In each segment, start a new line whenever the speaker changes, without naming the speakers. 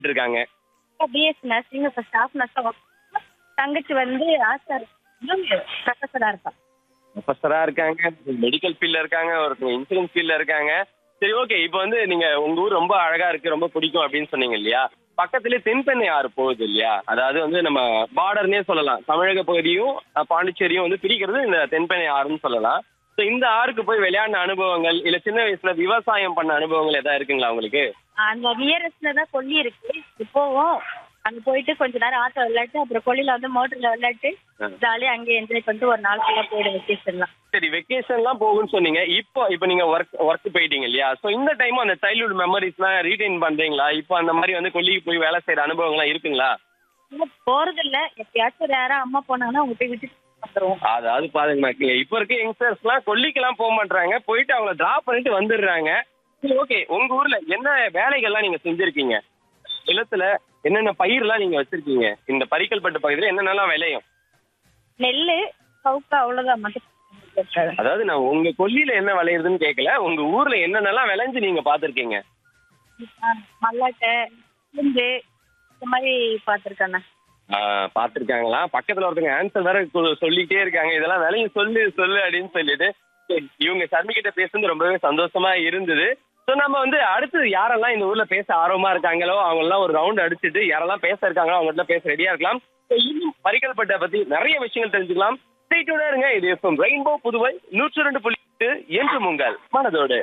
இருக்காங்க
BSc nursing இப்போ staff நர்ஸாக தங்கச்சி வந்து ஆசார் ப்ரொஃபஸராக இருக்கா
ப்ரொஃபஸரா இருக்காங்க மெடிக்கல் ஃபீல்ட்ல இருக்காங்க ஒருத்தங்க இன்சூரன்ஸ் ஃபீல்ட்ல இருக்காங்க சரி ஓகே இப்போ வந்து நீங்க உங்க ஊர் ரொம்ப அழகா இருக்கு ரொம்ப பிடிக்கும் அப்படின்னு சொன்னீங்க இல்லையா பக்கத்துலயே தென்பெண்ணை ஆறு போகுது இல்லையா அதாவது வந்து நம்ம பார்டர்னே சொல்லலாம் தமிழக பகுதியும் அஹ், பாண்டிச்சேரியும் வந்து பிரிக்கிறது இந்த தென்பெண்ணை ஆறுன்னு சொல்லலாம் ஸோ இந்த ஆறுக்கு போய் விளையாடின அனுபவங்கள் இல்ல சின்ன வயசுல விவசாயம் பண்ண அனுபவங்கள் ஏதாவது இருக்குங்களா உங்களுக்கு
அந்த நியரஸ்ட்ல தான் கொல்லி இருக்கு இப்போவும் அங்க போயிட்டு கொஞ்ச நேரம் ஆட்டோ விளையாட்டு அப்புறம் கொல்லியில வந்து மோட்டர்ல விளையாட்டு ஜாலியா அங்கே என்ஜாய் பண்ணிட்டு ஒரு நாள் ஃபுல்லா போயிடும் வெக்கேஷன்லாம்
சரி வெக்கேஷன்லாம் போகும்னு சொன்னீங்க இப்போ இப்போ நீங்க ஒர்க் ஒர்க் போயிட்டீங்க இல்லையா ஸோ இந்த டைம் அந்த சைல்ட்ஹுட் மெமரிஸ்லாம் ரீடைன் பண்றீங்களா இப்போ அந்த மாதிரி வந்து கொல்லிக்கு போய் வேலை செய்யற அனுபவங்கள்லாம் இருக்குங்களா
இன்னும் போறது இல்ல எப்பயாச்சும் ரேரா அம்மா போனாங்கன்னா அவங்க போய் விட்டுட்டு வந்துருவோம்
அதாவது பாருங்க மக்களே இப்போ இருக்க யங்ஸ்டர்ஸ்லாம் கொல்லிக்கெல்லாம் போக மாட்டாங்க போயிட்டு அவங்கள டிராப் பண்ணிட்டு வந்துடுறாங்க சரி ஓகே உங்க ஊர்ல என்ன வேலைகள்லாம் நீங்க செஞ்சிருக்கீங்க நிலத்துல என்னென்ன பயிர்லாம் நீங்க வச்சிருக்கீங்க இந்த பரிக்கல்பட்டு பகுதியில என்னென்னலாம் விளையும்
நெல்லு சவுக்கு அவ்வளவுதான் மட்டும்
அதாவது நான் உங்க கொல்லியில என்ன விளையுதுன்னு கேட்கல உங்க ஊர்ல என்னென்னலாம் விளைஞ்சு நீங்க பாத்திருக்கீங்க
மல்லாட்டை புந்து இந்த மாதிரி பார்த்துருக்கேண்ணா
பாத்திருக்காங்களா பக்கத்துல ஒருத்தங்க ஆன்சர் வேற கு- சொல்லிட்டே இருக்காங்க இதெல்லாம் விலையும் சொல்லு சொல்லு அப்படின்னு சொல்லிட்டு சரி, இவங்க சர்மி கிட்ட பேசுறது ரொம்பவே சந்தோஷமா இருந்தது ஸோ நம்ம வந்து அடுத்து யாரெல்லாம் இந்த ஊர்ல பேச ஆர்வமா இருக்காங்களோ அவங்க எல்லாம் ஒரு ரவுண்ட் அடிச்சுட்டு யாரெல்லாம் பேச இருக்காங்களோ அவங்க கிட்ட பேச ரெடியா இருக்கலாம் ஸோ இன்னும் பரிகல்பட்டை பத்தி நிறைய விஷயங்கள் தெரிஞ்சுக்கலாம் ஸ்டேட்டோட இருங்க இது எஃப்எம் ரெயின்போ புதுவை நூற்று ரெண்டு புள்ளி எட்டு என்று உங்கள் மனதோடு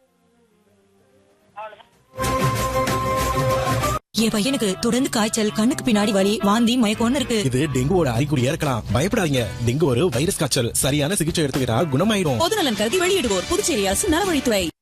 என் பையனுக்கு தொடர்ந்து காய்ச்சல் கண்ணுக்கு பின்னாடி வலி வாந்தி மயக்கம்னு இருக்கு
இது டெங்குவோட அறிகுறியா இருக்கலாம் பயப்படாதீங்க டெங்கு ஒரு வைரஸ் காய்ச்சல் சரியான சிகிச்சை எடுத்துக்கிட்டா குணமாயிடும்
பொதுநலன் கருதி வெளியிடுவோர் புதுச்சேரி அரசு நலவழித்துறை